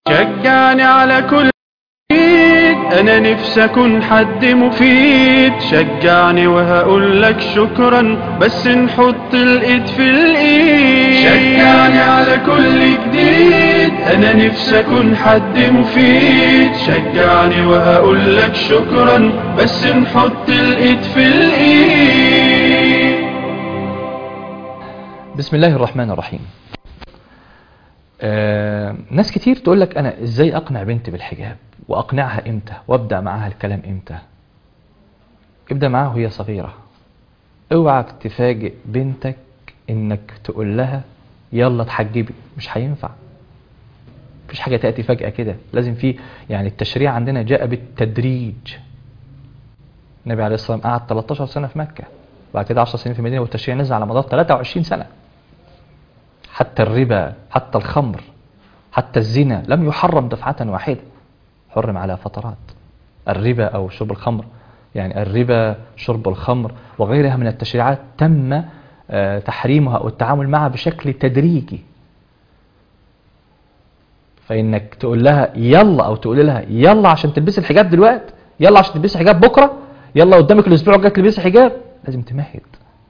شجعني على كل ايد انا نفسي اكون حد مفيد شجعني وهقول لك شكرا بس نحط الايد في الايد شجعني على كل جديد انا نفسي اكون حد مفيد شجعني وهقول لك شكرا بس نحط الايد في الايد بسم الله الرحمن الرحيم آه، ناس كتير تقول لك انا ازاي اقنع بنتي بالحجاب واقنعها امتى وابدا معاها الكلام امتى ابدا معاها وهي صغيره اوعك تفاجئ بنتك انك تقول لها يلا اتحجبي مش هينفع مفيش حاجه تاتي فجاه كده لازم في يعني التشريع عندنا جاء بالتدريج النبي عليه الصلاه والسلام قعد 13 سنه في مكه بعد كده 10 سنين في المدينه والتشريع نزل على مدار 23 سنه حتى الربا حتى الخمر حتى الزنا لم يحرم دفعة واحدة حرم على فترات الربا أو شرب الخمر يعني الربا شرب الخمر وغيرها من التشريعات تم آه، تحريمها أو التعامل معها بشكل تدريجي فإنك تقول لها يلا أو تقول لها يلا عشان تلبسي الحجاب دلوقتي يلا عشان تلبسي حجاب بكرة يلا قدامك الأسبوع الجاي تلبسي حجاب لازم تمهد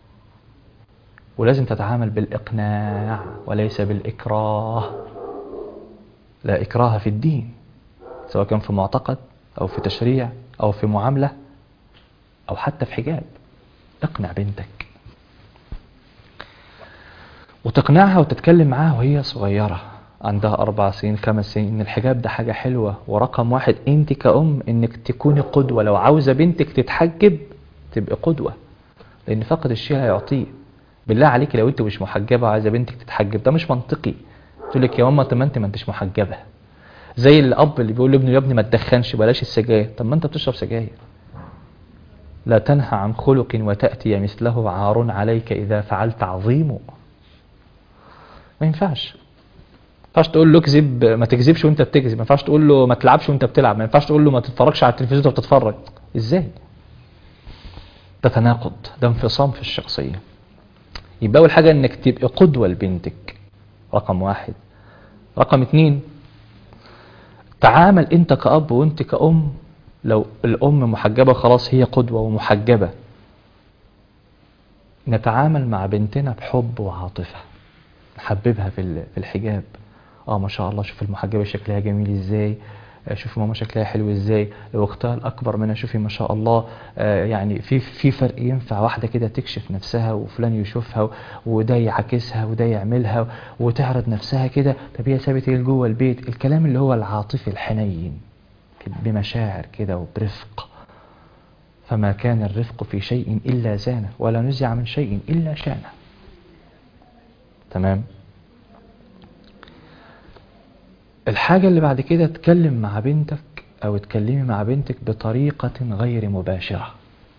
ولازم تتعامل بالإقناع وليس بالإكراه لا إكراه في الدين سواء كان في معتقد أو في تشريع أو في معاملة أو حتى في حجاب اقنع بنتك وتقنعها وتتكلم معاها وهي صغيرة عندها أربع سنين خمس سنين إن الحجاب ده حاجة حلوة ورقم واحد أنت كأم إنك تكوني قدوة لو عاوزة بنتك تتحجب تبقى قدوة لأن فقد الشيء هيعطيه بالله عليك لو انت مش محجبه وعايزه بنتك تتحجب ده مش منطقي تقول لك يا ماما طب ما انت ما انتش محجبه زي الاب اللي بيقول لابنه يا ابني ما تدخنش بلاش السجاير طب ما انت بتشرب سجاير لا تنهى عن خلق وتاتي مثله عار عليك اذا فعلت عظيم ما ينفعش ما ينفعش تقول له اكذب ما تكذبش وانت بتكذب ما ينفعش تقول له ما تلعبش وانت بتلعب ما ينفعش تقول له ما تتفرجش على التلفزيون وانت بتتفرج ازاي ده تناقض ده انفصام في الشخصيه يبقى أول حاجة إنك تبقى قدوة لبنتك رقم واحد رقم اتنين تعامل أنت كأب وأنت كأم لو الأم محجبة خلاص هي قدوة ومحجبة نتعامل مع بنتنا بحب وعاطفة نحببها في ال- في الحجاب اه ما شاء الله شوف المحجبة شكلها جميل ازاي آه، شوفي ماما شكلها حلو ازاي لو اختها الاكبر منها شوفي ما شاء الله آه، يعني في في فرق ينفع واحده كده تكشف نفسها وفلان يشوفها وده يعاكسها وده يعملها وتعرض نفسها كده طب هي سابت ايه جوه البيت الكلام اللي هو العاطفي الحنين بمشاعر كده وبرفق فما كان الرفق في شيء الا زانه ولا نزع من شيء الا شانه تمام الحاجة اللي بعد كده تكلم مع بنتك أو تكلمي مع بنتك بطريقة غير مباشرة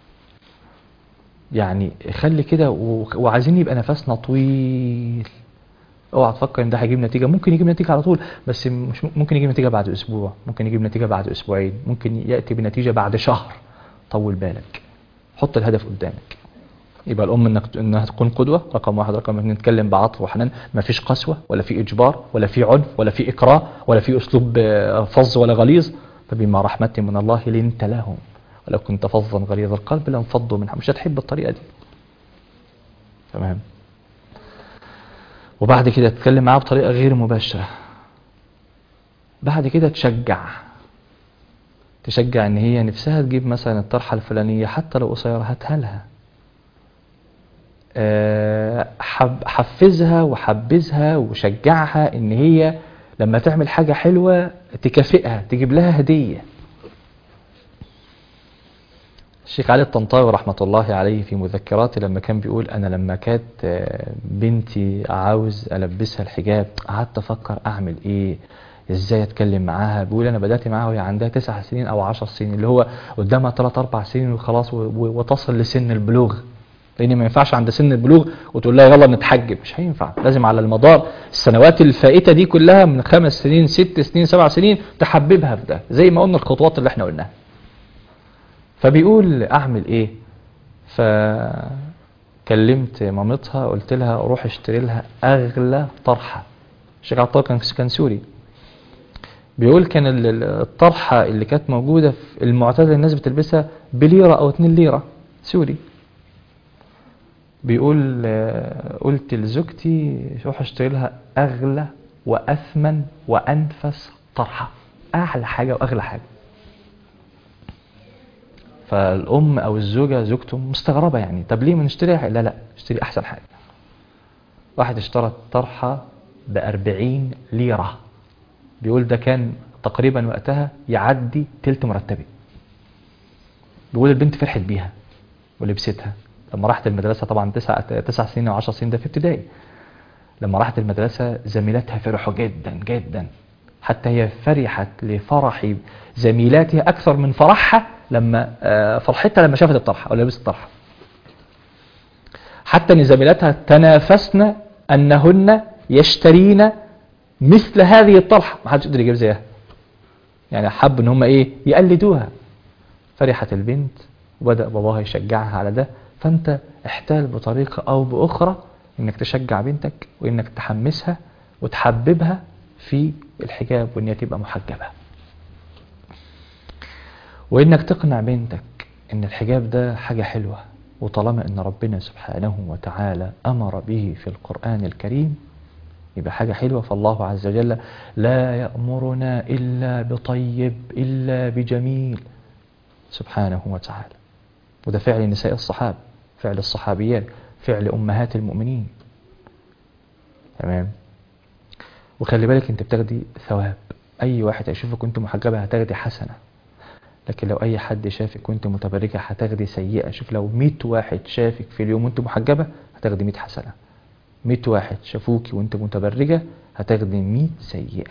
يعني خلي كده و- وعايزين يبقى نفسنا طويل اوعى تفكر ان ده هيجيب نتيجة ممكن يجيب نتيجة على طول بس مش ممكن يجيب نتيجة بعد اسبوع ممكن يجيب نتيجة بعد اسبوعين ممكن يأتي بنتيجة بعد شهر طول بالك حط الهدف قدامك يبقى الام انك انها تكون قدوه رقم واحد رقم اثنين نتكلم بعطف وحنان ما فيش قسوه ولا في اجبار ولا في عنف ولا في اكراه ولا في اسلوب آه، فظ ولا غليظ فبما رحمه من الله لنت لهم ولو كنت فظا غليظ القلب لانفضوا منها مش هتحب الطريقه دي تمام وبعد كده تتكلم معاه بطريقه غير مباشره بعد كده تشجع تشجع ان هي نفسها تجيب مثلا الطرحه الفلانيه حتى لو قصيره هاتها لها آه، حب حفزها وحبزها وشجعها ان هي لما تعمل حاجة حلوة تكافئها تجيب لها هدية الشيخ علي الطنطاوي رحمة الله عليه في مذكراته لما كان بيقول أنا لما كانت آه، بنتي عاوز ألبسها الحجاب قعدت أفكر أعمل إيه ازاي اتكلم معاها بيقول انا بدات معاها وهي عندها تسع سنين او عشر سنين اللي هو قدامها ثلاث اربع سنين وخلاص و- و- وتصل لسن البلوغ لان ما ينفعش عند سن البلوغ وتقول لها يلا نتحجب مش هينفع لازم على المدار السنوات الفائته دي كلها من خمس سنين ست سنين سبع سنين تحببها في ده زي ما قلنا الخطوات اللي احنا قلناها فبيقول اعمل ايه فكلمت مامتها قلت لها روح اشتري لها اغلى طرحه الشيخ عطار كان كان سوري بيقول كان ال- ال- الطرحة اللي كانت موجودة في المعتادة الناس بتلبسها بليرة أو 2 ليرة سوري بيقول آه، قلت لزوجتي روح اشتري لها أغلى وأثمن وأنفس طرحة أعلى حاجة وأغلى حاجة فالأم أو الزوجة زوجته مستغربة يعني طب ليه ما نشتري لا لا اشتري أحسن حاجة واحد اشترى طرحة بأربعين ليرة بيقول ده كان تقريبا وقتها يعدي تلت مرتبي بيقول البنت فرحت بيها ولبستها لما راحت المدرسة طبعا تسع, تسع سنين وعشر سنين ده في ابتدائي لما راحت المدرسة زميلاتها فرحوا جدا جدا حتى هي فرحت لفرح زميلاتها أكثر من فرحها لما آه، فرحتها لما شافت الطرحة أو لبست الطرحة حتى ان زميلاتها تنافسن انهن يشترين مثل هذه الطرحه ما حدش يقدر يجيب زيها يعني حب ان هم ايه يقلدوها فرحت البنت وبدا باباها يشجعها على ده فانت احتال بطريقه او باخرى انك تشجع بنتك وانك تحمسها وتحببها في الحجاب وان هي تبقى محجبه وانك تقنع بنتك ان الحجاب ده حاجة حلوة وطالما ان ربنا سبحانه وتعالى امر به في القرآن الكريم يبقى حاجة حلوة فالله عز وجل لا يأمرنا إلا بطيب إلا بجميل سبحانه وتعالى وده فعل نساء الصحاب فعل الصحابيات فعل أمهات المؤمنين تمام وخلي بالك انت بتاخدي ثواب اي واحد هيشوفك وانت محجبة هتاخدي حسنة لكن لو اي حد شافك وانت متبرجة هتاخدي سيئة شوف لو 100 واحد شافك في اليوم وانت محجبة هتاخدي 100 حسنة 100 واحد شافوكي وانت متبرجة هتاخدي 100 سيئة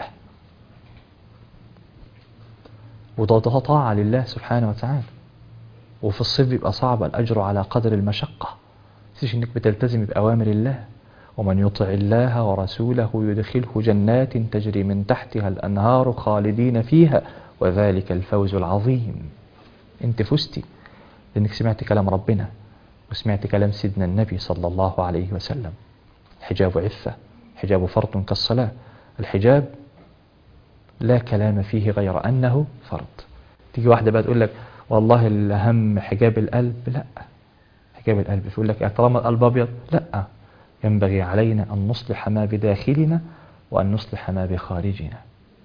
وده ده طاعة لله سبحانه وتعالى وفي الصيف بيبقى صعب الأجر على قدر المشقة تيجي انك بتلتزم بأوامر الله ومن يطع الله ورسوله يدخله جنات تجري من تحتها الأنهار خالدين فيها وذلك الفوز العظيم انت فزتي لانك سمعت كلام ربنا وسمعت كلام سيدنا النبي صلى الله عليه وسلم الحجاب عفة حجاب فرض كالصلاة الحجاب لا كلام فيه غير أنه فرض تيجي واحدة بقى تقول لك والله الأهم حجاب القلب لا حجاب القلب يقول لك طالما القلب أبيض لا ينبغي علينا أن نصلح ما بداخلنا وأن نصلح ما بخارجنا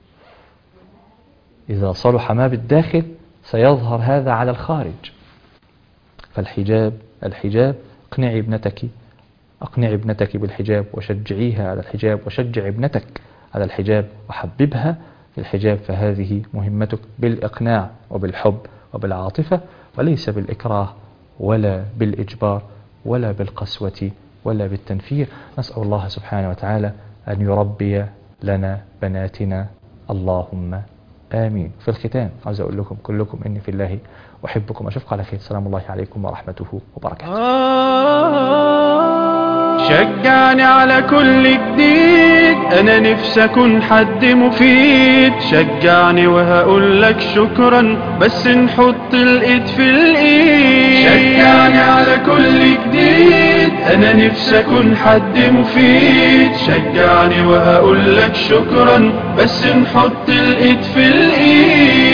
إذا صلح ما بالداخل سيظهر هذا على الخارج فالحجاب الحجاب اقنعي ابنتك اقنعي ابنتك بالحجاب وشجعيها على الحجاب وشجع ابنتك على الحجاب وحببها في الحجاب فهذه مهمتك بالإقناع وبالحب وبالعاطفة وليس بالإكراه ولا بالإجبار ولا بالقسوة ولا بالتنفير نسأل الله سبحانه وتعالى أن يربي لنا بناتنا اللهم آمين في الختام عاوز أقول لكم كلكم إني في الله أحبكم أشوفكم على خير سلام الله عليكم ورحمته وبركاته شجعني على كل جديد انا نفسي اكون حد مفيد شجعني وهقول لك شكرا بس نحط الايد في الايد شجعني على كل جديد انا نفسي اكون حد مفيد شجعني وهقول لك شكرا بس نحط الايد في الايد